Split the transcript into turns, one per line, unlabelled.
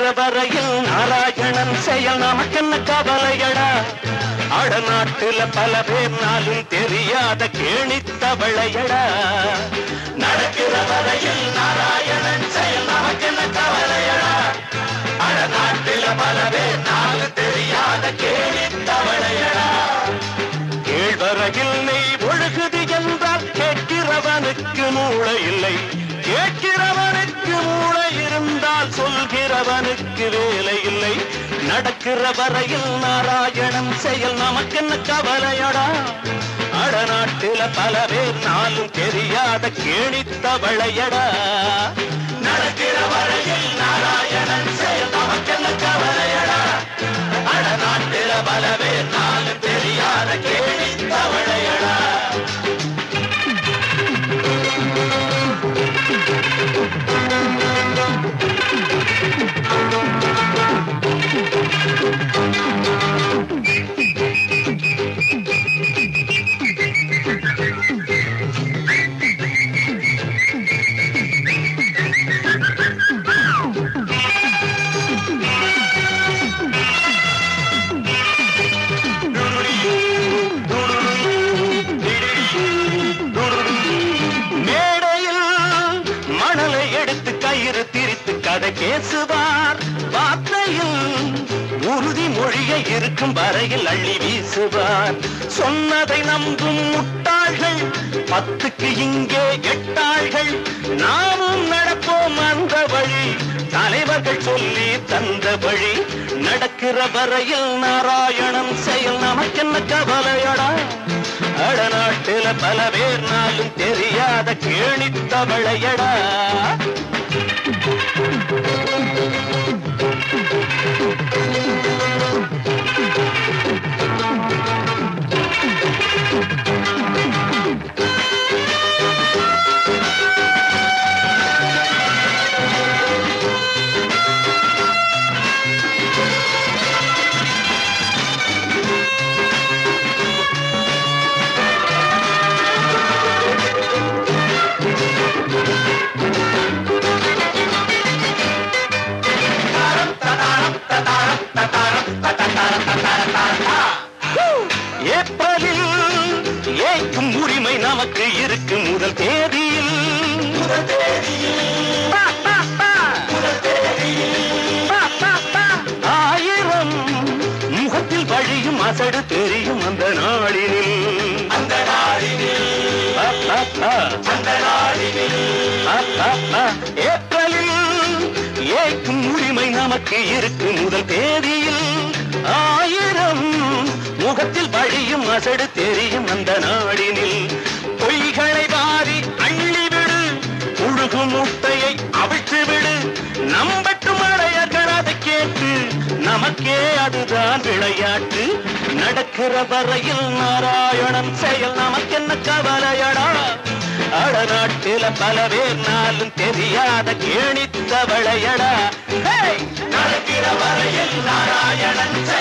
வரையில் நாராயணன் செயல் நமக்கென்ன கவலையடா அடநாட்டுல பல பேர் நாளும் தெரியாத கேணித்தவளையடா நடக்கிற வரையில் நாராயணன் செயல் நமக்கென்ன கவலையடா அடநாட்டுல பல பேர் நாளும் தெரியாத கேணித்தவளையடா கேழ்வரகில் நெய் ஒழுகுது என்றால் கேட்கிறவனுக்கு மூளை இல்லை கேட்கிறவனுக்கு மூளை இருந்தால் சொல்கிறவனுக்கு வேலை இல்லை நடக்கிற வரையில் நாராயணன் செயல் நமக்கென்ன கவலையடா அடநாட்டில பல பேர் நாளும் தெரியாத கேணித்தவளையடா நடக்கிற வரையில் நாராயணன் செயல் நமக்கென்ன கவலையடா அடநாட்டில பல பேர் நாளும் தெரியாத கேணித்தவளையடா மேடையில் மணலை எடுத்து கயிறு திரித்து கதை பேசுவார் வார்த்தையில் உறுதி மொழியை இருக்கும் வரையில் அள்ளி வீசுவார் சொன்னதை நம்பும் முட்டாள்கள் பத்துக்கு இங்கே எட்டாள்கள் நாமும் நடப்போம் அந்த வழி தலைவர்கள் சொல்லி தந்த வழி நடக்கிற வரையில் நாராயணன் செயல் நமக்கென்ன கவலையடா அடநாட்டில பல பேர் நாளும் தெரியாத கேணித்தவளையடா ஏப்ரலில் ஏற்கும் உரிமை நமக்கு இருக்கு முதல் தேதியில் முதல் தேதியில் பா, பா, பா. பா, பா, பா. ஆயிரம் முகத்தில் வழியும் அசடு தெரியும் அந்த நாளினில் அந்த நாளினில் அந்த நாளினில் ஏப்ரலில் ஏற்கும் உரிமை நமக்கு இருக்கு முதல் தேதியில் ஆயிரம் முகத்தில் வழியும் அசடு தெரியும் அந்த நாடினில் பொய்களை வாரி அள்ளிவிடு புழுகு முட்டையை அவிழ்த்து விடு நம்பட்டும் அடையர்கள் அதை கேட்டு நமக்கே அதுதான் விளையாட்டு நடக்கிற வரையில் நாராயணன் செயல் நமக்கென்ன கவலையடா அடநாட்டில பல பேர் நாளும் தெரியாத கேணித்தவளையடா நடக்கிற வரையில் நாராயணன் செயல்